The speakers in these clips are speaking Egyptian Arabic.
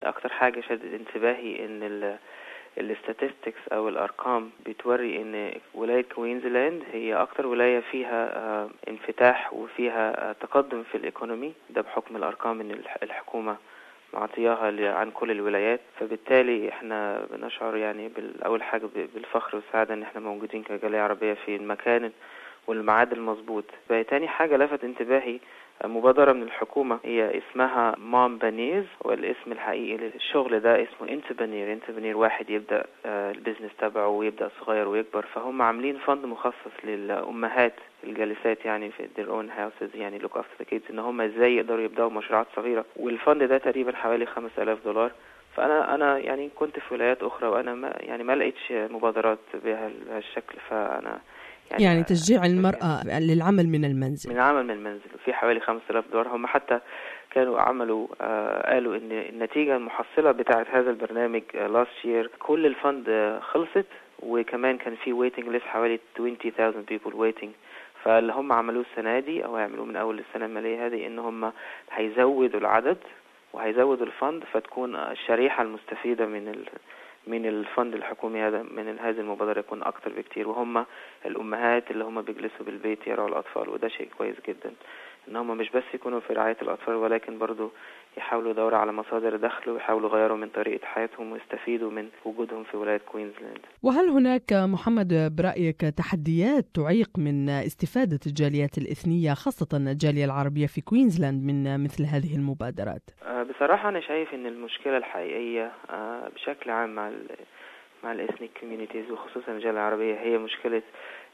اكتر حاجة شدت انتباهي ان ال الاستاتستكس او الارقام بتوري ان ولاية كوينزلاند هي اكتر ولاية فيها آه، انفتاح وفيها آه، تقدم في الايكونومي ده بحكم الارقام ان الحكومة معطياها عن كل الولايات فبالتالي احنا بنشعر يعني اول حاجة بالفخر والسعادة ان احنا موجودين كجالية عربية في المكان والميعاد المظبوط تاني حاجة لفت انتباهي مبادرة من الحكومة هي اسمها مام بانيز والاسم الحقيقي للشغل ده اسمه انت بانير انت بانير واحد يبدأ آه، البيزنس تبعه ويبدأ صغير ويكبر فهم عاملين فند مخصص للأمهات الجالسات يعني في their own houses يعني look after the kids ان هم ازاي يقدروا يبدأوا مشروعات صغيرة والفند ده تقريبا حوالي 5000 دولار فانا انا يعني كنت في ولايات اخرى وانا ما يعني ما لقيتش مبادرات بهالشكل فانا يعني, يعني تشجيع المرأة للعمل من المنزل من العمل من المنزل في حوالي 5000 دولار هم حتى كانوا عملوا آه قالوا ان النتيجة المحصلة بتاعة هذا البرنامج لاست آه يير كل الفند آه خلصت وكمان كان في ويتنج ليست حوالي 20000 people waiting فاللي هم عملوه السنة دي او هيعملوه من اول السنة المالية هذه ان هم هيزودوا العدد وهيزودوا الفند فتكون الشريحة المستفيدة من ال من الفند الحكومي هذا من هذه المبادرة يكون أكتر بكتير وهم الأمهات اللي هم بيجلسوا بالبيت يرعوا الأطفال وده شيء كويس جدا إن هم مش بس يكونوا في رعاية الأطفال ولكن برضو يحاولوا يدوروا على مصادر دخل ويحاولوا يغيروا من طريقة حياتهم ويستفيدوا من وجودهم في ولاية كوينزلاند وهل هناك محمد برأيك تحديات تعيق من استفادة الجاليات الإثنية خاصة الجالية العربية في كوينزلاند من مثل هذه المبادرات؟ آه، بصراحة أنا شايف إن المشكلة الحقيقية آه، بشكل عام مع مع الاثنيك كوميونيتيز وخصوصا الجالية العربية هي مشكلة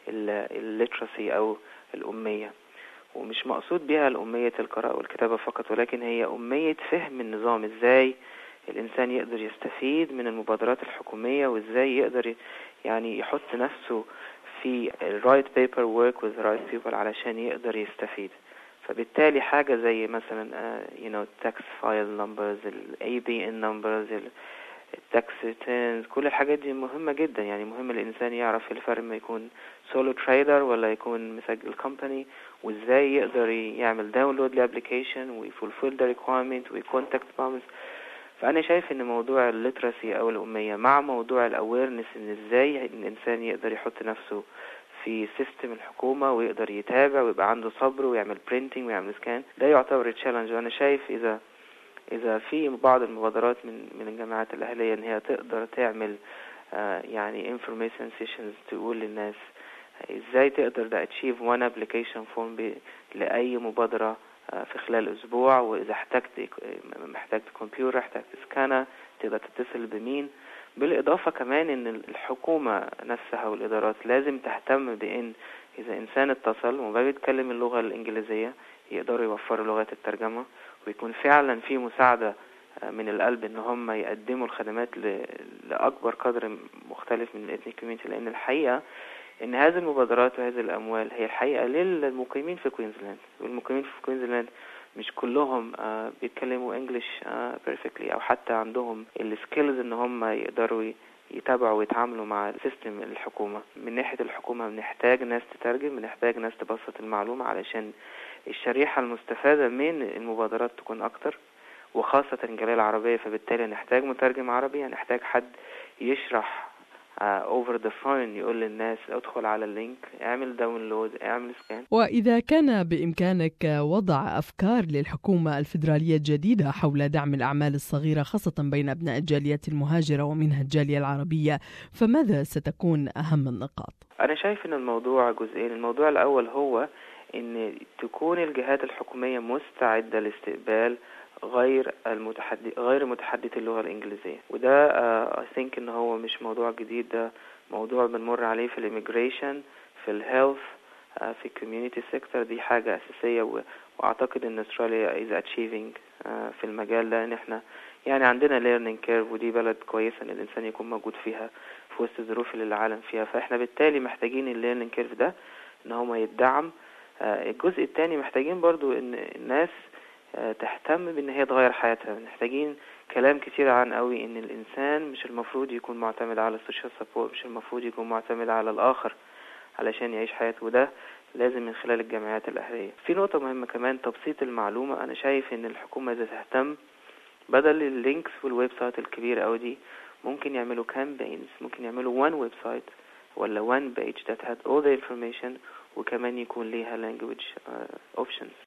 الليترسي أو الأمية ومش مقصود بها الأمية القراءة والكتابة فقط ولكن هي أمية فهم النظام ازاي الإنسان يقدر يستفيد من المبادرات الحكومية وازاي يقدر يعني يحط نفسه في الرايت بيبر ورك with right people علشان يقدر يستفيد فبالتالي حاجة زي مثلا uh, you know tax file numbers ال ABN numbers ال التاكس ريتيرنز كل الحاجات دي مهمة جدا يعني مهم الإنسان يعرف الفرق ما يكون سولو تريدر ولا يكون مسجل كومباني وازاي يقدر يعمل داونلود لابليكيشن ويفولفل ذا ريكويرمنت ويكونتاكت بامز فأنا شايف إن موضوع الليترسي أو الأمية مع موضوع الأويرنس إن ازاي الإنسان يقدر يحط نفسه في سيستم الحكومة ويقدر يتابع ويبقى عنده صبر ويعمل برينتينج ويعمل سكان ده يعتبر تشالنج وأنا شايف إذا إذا في بعض المبادرات من من الجامعات الأهلية إن هي تقدر تعمل آه يعني information sessions تقول للناس ازاي تقدر ده achieve one application form لأي مبادرة آه في خلال أسبوع وإذا احتجت محتاج كمبيوتر احتجت سكانر تقدر تتصل بمين بالإضافة كمان إن الحكومة نفسها والإدارات لازم تهتم بإن إذا إنسان اتصل وما بيتكلم اللغة الإنجليزية يقدروا يوفروا لغات الترجمة ويكون فعلا في مساعدة آه، من القلب ان هم يقدموا الخدمات لاكبر قدر مختلف من الاثنيك كوميونتي لان الحقيقه ان هذه المبادرات وهذه الاموال هي الحقيقه للمقيمين في كوينزلاند والمقيمين في كوينزلاند مش كلهم uh, بيتكلموا انجلش بيرفكتلي uh, او حتى عندهم السكيلز ان هم يقدروا يتابعوا ويتعاملوا مع سيستم الحكومة من ناحية الحكومة بنحتاج ناس تترجم بنحتاج ناس تبسط المعلومة علشان الشريحة المستفادة من المبادرات تكون أكتر وخاصة الجالية العربية فبالتالي نحتاج مترجم عربي نحتاج حد يشرح اوفر ذا فون يقول للناس ادخل على اللينك اعمل داونلود اعمل سكان واذا كان بامكانك وضع افكار للحكومه الفدراليه الجديده حول دعم الاعمال الصغيره خاصه بين ابناء الجاليات المهاجره ومنها الجاليه العربيه فماذا ستكون اهم النقاط انا شايف ان الموضوع جزئين الموضوع الاول هو ان تكون الجهات الحكوميه مستعده لاستقبال غير المتحدث غير متحدث اللغة الإنجليزية وده اي uh, ثينك إن هو مش موضوع جديد ده موضوع بنمر عليه في الإيميجريشن في الهيلث uh, في الكوميونيتي سيكتور دي حاجة أساسية و... وأعتقد إن أستراليا از اتشيفينج uh, في المجال ده إن إحنا يعني عندنا ليرنينج كيرف ودي بلد كويسة إن الإنسان يكون موجود فيها في وسط الظروف اللي العالم فيها فإحنا بالتالي محتاجين الليرنينج كيرف ده إن هو يدعم uh, الجزء الثاني محتاجين برضو إن الناس آه، تهتم بان هي تغير حياتها محتاجين كلام كتير عن قوي ان الانسان مش المفروض يكون معتمد على السوشيال سبورت مش المفروض يكون معتمد على الاخر علشان يعيش حياته وده لازم من خلال الجامعات الاهليه في نقطه مهمه كمان تبسيط المعلومه انا شايف ان الحكومه اذا تهتم بدل اللينكس والويب سايت الكبيرة أوي دي ممكن يعملوا campaigns ممكن يعملوا one website ولا one page that had all the information وكمان يكون ليها language uh, options